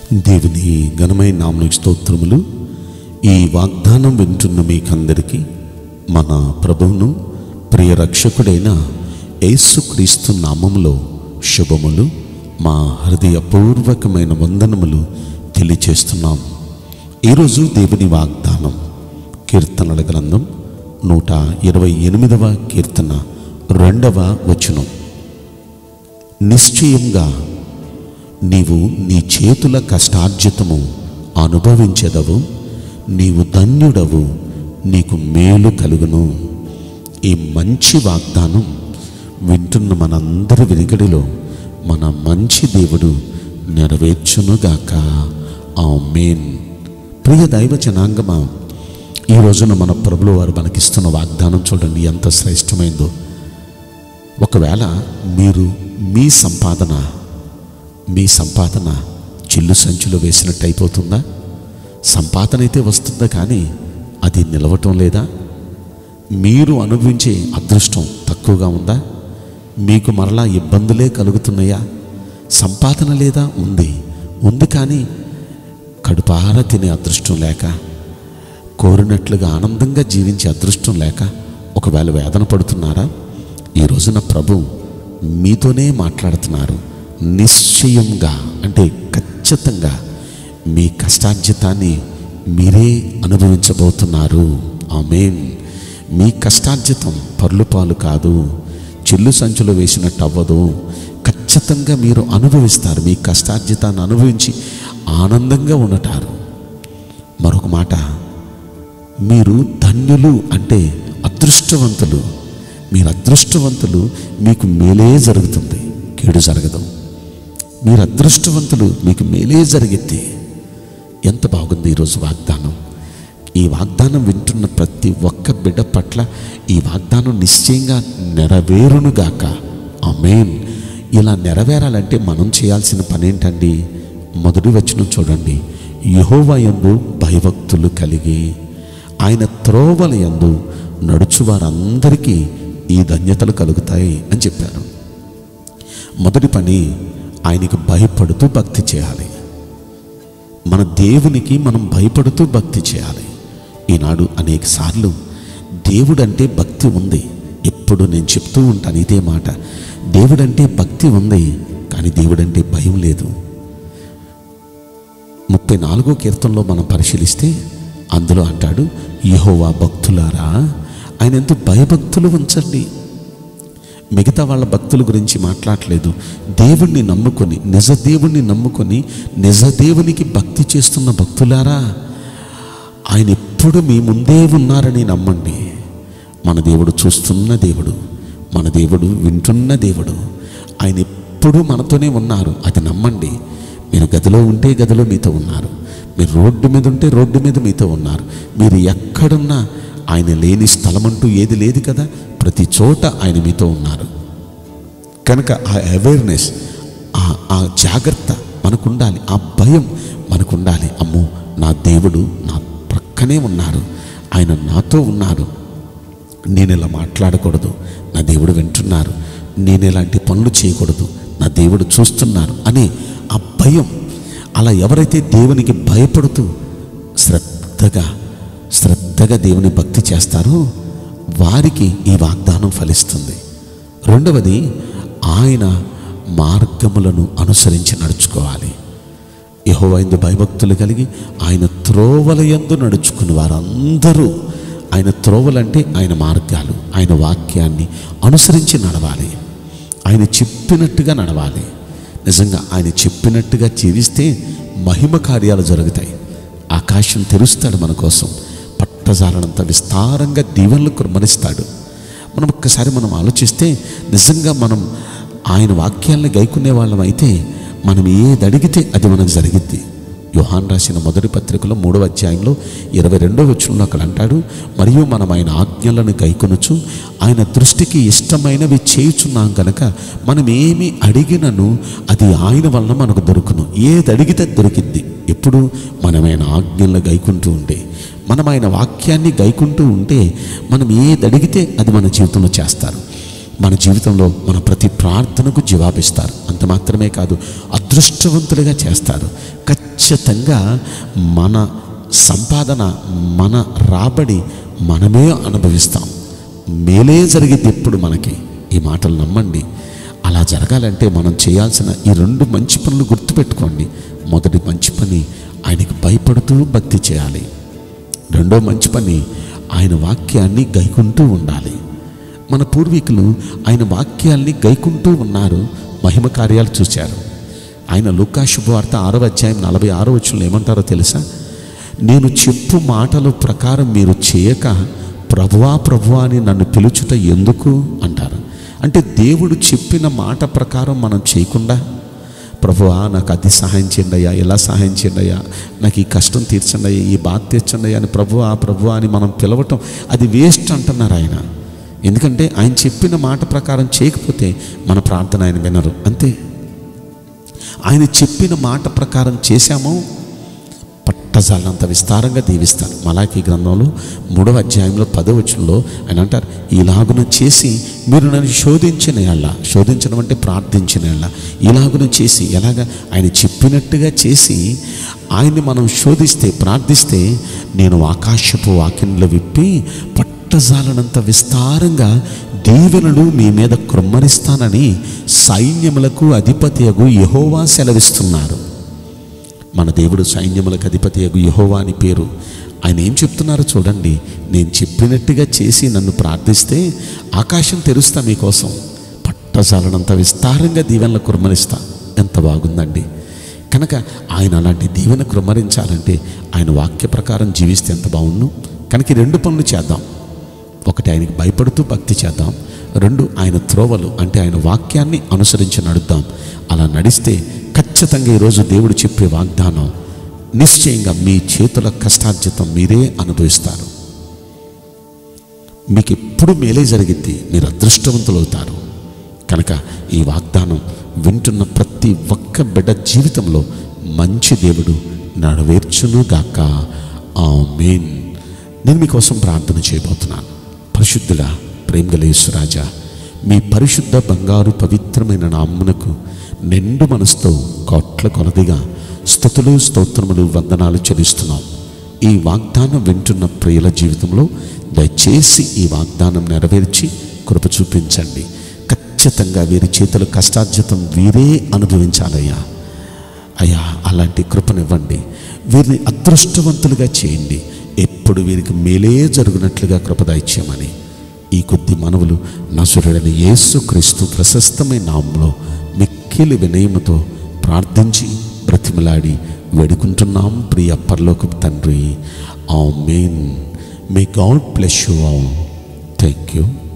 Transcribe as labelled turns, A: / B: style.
A: దేవుని ఘనమైన నామనికి స్తోత్రములు ఈ వాగ్దానం వింటున్న మీకందరికీ మన ప్రభువును ప్రియ రక్షకుడైన యేసుక్రీస్తు నామములో శుభములు మా హృదయపూర్వకమైన వందనములు తెలియచేస్తున్నాం ఈరోజు దేవుని వాగ్దానం కీర్తనల గ్రంథం నూట ఇరవై ఎనిమిదవ కీర్తన రెండవ వచనం నిశ్చయంగా నీవు నీ చేతుల కష్టార్జితము అనుభవించెదవు నీవు ధన్యుడవు నీకు మేలు కలుగును ఈ మంచి వాగ్దానం వింటున్న మనందరి వెనుకడిలో మన మంచి దేవుడు నెరవేర్చునుగాక ఆ మేన్ ప్రియ దైవ జనాంగమా ఈ రోజున మన ప్రభులు వారు మనకిస్తున్న వాగ్దానం చూడండి ఎంత శ్రేష్టమైందో ఒకవేళ మీరు మీ సంపాదన మీ సంపాదన చిల్లు సంచులు వేసినట్టు అయిపోతుందా సంపాదన అయితే వస్తుందా కానీ అది నిలవటం లేదా మీరు అనుభవించే అదృష్టం తక్కువగా ఉందా మీకు మరలా ఇబ్బందులే కలుగుతున్నాయా సంపాదన లేదా ఉంది ఉంది కానీ కడుపార తినే అదృష్టం లేక కోరినట్లుగా ఆనందంగా జీవించే అదృష్టం లేక ఒకవేళ వేదన పడుతున్నారా ఈ రోజున ప్రభు మీతోనే మాట్లాడుతున్నారు నిశ్చయంగా అంటే ఖచ్చితంగా మీ కష్టార్జితాన్ని మీరే అనుభవించబోతున్నారు ఆమేన్ మీ కష్టార్జితం పర్లు పాలు కాదు చిల్లు సంచులు వేసినట్టు అవ్వదు ఖచ్చితంగా మీరు అనుభవిస్తారు మీ కష్టార్జితాన్ని అనుభవించి ఆనందంగా ఉండటారు మరొక మాట మీరు ధన్యులు అంటే అదృష్టవంతులు మీరు అదృష్టవంతులు మీకు మేలే జరుగుతుంది కీడు జరగదు మీరు అదృష్టవంతులు మీకు మేలే జరిగిద్ది ఎంత బాగుంది ఈరోజు వాగ్దానం ఈ వాగ్దానం వింటున్న ప్రతి ఒక్క బిడ్డ పట్ల ఈ వాగ్దానం నిశ్చయంగా నెరవేరునుగాక ఆమేన్ ఇలా నెరవేరాలంటే మనం చేయాల్సిన పని ఏంటండి మొదటి వచనం చూడండి యహోవయందు భయభక్తులు కలిగి ఆయన త్రోవల యందు నడుచు వారందరికీ ఈ ధన్యతలు కలుగుతాయి అని చెప్పారు మొదటి పని ఆయనకు భయపడుతూ భక్తి చేయాలి మన దేవునికి మనం భయపడుతూ భక్తి చేయాలి ఈనాడు అనేక సార్లు దేవుడంటే భక్తి ఉంది ఎప్పుడు నేను చెప్తూ ఉంటాను ఇదే మాట దేవుడంటే భక్తి ఉంది కానీ దేవుడంటే భయం లేదు ముప్పై నాలుగో కీర్తనలో మనం పరిశీలిస్తే అందులో అంటాడు యహోవా భక్తులారా ఆయన ఎంతో భయభక్తులు ఉంచండి మిగతా వాళ్ళ భక్తుల గురించి మాట్లాడలేదు దేవుణ్ణి నమ్ముకొని నిజ దేవుణ్ణి నమ్ముకొని నిజ దేవునికి భక్తి చేస్తున్న భక్తులారా ఆయన ఎప్పుడు మీ ముందే ఉన్నారని నమ్మండి మన దేవుడు చూస్తున్న దేవుడు మన దేవుడు వింటున్న దేవుడు ఆయన ఎప్పుడు మనతోనే ఉన్నారు అది నమ్మండి మీరు గదిలో ఉంటే గదిలో మీతో ఉన్నారు మీరు రోడ్డు మీద ఉంటే రోడ్డు మీద మీతో ఉన్నారు మీరు ఎక్కడున్నా ఆయన లేని స్థలం అంటూ ఏది లేదు కదా ప్రతి చోట ఆయన మీతో ఉన్నారు కనుక ఆ అవేర్నెస్ ఆ ఆ జాగ్రత్త మనకు ఉండాలి ఆ భయం మనకు ఉండాలి అమ్మో నా దేవుడు నా ప్రక్కనే ఉన్నారు ఆయన నాతో ఉన్నారు నేను ఇలా మాట్లాడకూడదు నా దేవుడు వింటున్నారు నేను ఇలాంటి పనులు చేయకూడదు నా దేవుడు చూస్తున్నారు అనే ఆ భయం అలా ఎవరైతే దేవునికి భయపడుతూ శ్రద్ధగా శ్రద్ధగా దేవుని భక్తి చేస్తారో వారికి ఈ వాగ్దానం ఫలిస్తుంది రెండవది ఆయన మార్గములను అనుసరించి నడుచుకోవాలి యహోవైందు భయభక్తులు కలిగి ఆయన త్రోవల యందు నడుచుకుని వారందరూ ఆయన త్రోవలంటే ఆయన మార్గాలు ఆయన వాక్యాన్ని అనుసరించి నడవాలి ఆయన చెప్పినట్టుగా నడవాలి నిజంగా ఆయన చెప్పినట్టుగా జీవిస్తే మహిమ కార్యాలు జరుగుతాయి ఆకాశం తెరుస్తాడు మన కోసం పట్టజాలనంత విస్తారంగా దీవెనలు కుర్మనిస్తాడు మనం ఒక్కసారి మనం ఆలోచిస్తే నిజంగా మనం ఆయన వాక్యాలను గైకునే వాళ్ళం అయితే మనం ఏది అడిగితే అది మనకు జరిగిద్ది యోహాన్ రాసిన మొదటి పత్రికలో మూడవ అధ్యాయంలో ఇరవై రెండో వచనంలో అక్కడ అంటాడు మరియు మనం ఆయన ఆజ్ఞలను గైకొనొచ్చు ఆయన దృష్టికి ఇష్టమైనవి చేయుచున్నాం కనుక మనం ఏమి అడిగినను అది ఆయన వలన మనకు దొరుకును ఏది అడిగితే దొరికింది ఎప్పుడు మనం ఆయన ఆజ్ఞలను గైకుంటూ ఉంటే మనం ఆయన వాక్యాన్ని గైకుంటూ ఉంటే మనం ఏది అడిగితే అది మన జీవితంలో చేస్తారు మన జీవితంలో మన ప్రతి ప్రార్థనకు జవాబిస్తారు అంత మాత్రమే కాదు అదృష్టవంతులుగా చేస్తారు ఖచ్చితంగా మన సంపాదన మన రాబడి మనమే అనుభవిస్తాం మేలే జరిగిద్ది ఎప్పుడు మనకి ఈ మాటలు నమ్మండి అలా జరగాలంటే మనం చేయాల్సిన ఈ రెండు మంచి పనులు గుర్తుపెట్టుకోండి మొదటి మంచి పని ఆయనకి భయపడుతూ భక్తి చేయాలి రెండో మంచి పని ఆయన వాక్యాన్ని గైకుంటూ ఉండాలి మన పూర్వీకులు ఆయన వాక్యాల్ని గైకుంటూ ఉన్నారు మహిమ కార్యాలు చూశారు ఆయన లుకా శుభవార్త ఆరో అధ్యాయం నలభై ఆరో వచ్చిన ఏమంటారో తెలుసా నేను చెప్పు మాటల ప్రకారం మీరు చేయక ప్రభువా ప్రభువా అని నన్ను పిలుచుట ఎందుకు అంటారు అంటే దేవుడు చెప్పిన మాట ప్రకారం మనం చేయకుండా ప్రభువా నాకు అది సహాయం చేయండి అయ్యా ఎలా సహాయం చేయండి అయ్యా నాకు ఈ కష్టం తీర్చండి అయ్యా ఈ బాధ తీర్చండి అయ్యా అని ప్రభువా ప్రభువా అని మనం పిలవటం అది వేస్ట్ అంటున్నారు ఆయన ఎందుకంటే ఆయన చెప్పిన మాట ప్రకారం చేయకపోతే మన ప్రార్థన ఆయన వినరు అంతే ఆయన చెప్పిన మాట ప్రకారం చేశామో పట్టజాలంత విస్తారంగా దీవిస్తాను మలాఖీ గ్రంథంలో మూడవ అధ్యాయంలో పదవచనంలో ఆయన అంటారు ఇలాగున చేసి మీరు నన్ను శోధించిన ఎళ్ళ శోధించడం అంటే ప్రార్థించిన ఎళ్ళ ఇలాగున చేసి ఎలాగ ఆయన చెప్పినట్టుగా చేసి ఆయన్ని మనం శోధిస్తే ప్రార్థిస్తే నేను ఆకాశపు వాక్యంలో విప్పి పట్టజాలనంత విస్తారంగా దీవెనలు మీ మీద కృమ్మరిస్తానని సైన్యములకు అధిపతియగు యహోవా సెలవిస్తున్నారు మన దేవుడు సైన్యములకు అధిపతి యగు యహోవా అని పేరు ఆయన ఏం చెప్తున్నారో చూడండి నేను చెప్పినట్టుగా చేసి నన్ను ప్రార్థిస్తే ఆకాశం తెరుస్తా మీకోసం పట్టజాలనంత విస్తారంగా దీవెనలు కురమరిస్తా ఎంత బాగుందండి కనుక ఆయన అలాంటి దీవెన కురమరించాలంటే ఆయన వాక్య ప్రకారం జీవిస్తే ఎంత బాగుండు కనుక ఈ రెండు పనులు చేద్దాం ఒకటి ఆయనకి భయపడుతూ భక్తి చేద్దాం రెండు ఆయన త్రోవలు అంటే ఆయన వాక్యాన్ని అనుసరించి నడుద్దాం అలా నడిస్తే ఖచ్చితంగా ఈరోజు దేవుడు చెప్పే వాగ్దానం నిశ్చయంగా మీ చేతుల కష్టార్జితం మీరే అనుభవిస్తారు మీకు ఎప్పుడు మేలే జరిగిద్ది మీరు అదృష్టవంతులు అవుతారు కనుక ఈ వాగ్దానం వింటున్న ప్రతి ఒక్క బిడ్డ జీవితంలో మంచి దేవుడు నడవేర్చును గాక ఆ మెయిన్ నేను మీకోసం ప్రార్థన చేయబోతున్నాను పరిశుద్ధుడా ప్రేమగల యేసురాజా మీ పరిశుద్ధ బంగారు పవిత్రమైన నామ్మునకు నిండు మనసుతో కోట్ల కొలదిగా స్థుతులు స్తోత్రములు వందనాలు చెల్లిస్తున్నాం ఈ వాగ్దానం వింటున్న ప్రియుల జీవితంలో దయచేసి ఈ వాగ్దానం నెరవేర్చి కృప చూపించండి ఖచ్చితంగా వీరి చేతుల కష్టార్జితం వీరే అనుభవించాలయ్యా అయ్యా అలాంటి కృపనివ్వండి వీరిని అదృష్టవంతులుగా చేయండి ఎప్పుడు వీరికి మేలే జరుగునట్లుగా కృప దయచేయమని ఈ కొద్ది మనవులు నసురుడైన యేసు క్రీస్తు ప్రశస్తమైన నామంలో మిక్కిలి వినయముతో ప్రార్థించి బ్రతిమలాడి వేడుకుంటున్నాం ప్రియ పరలోక తండ్రి amen may God bless you all thank you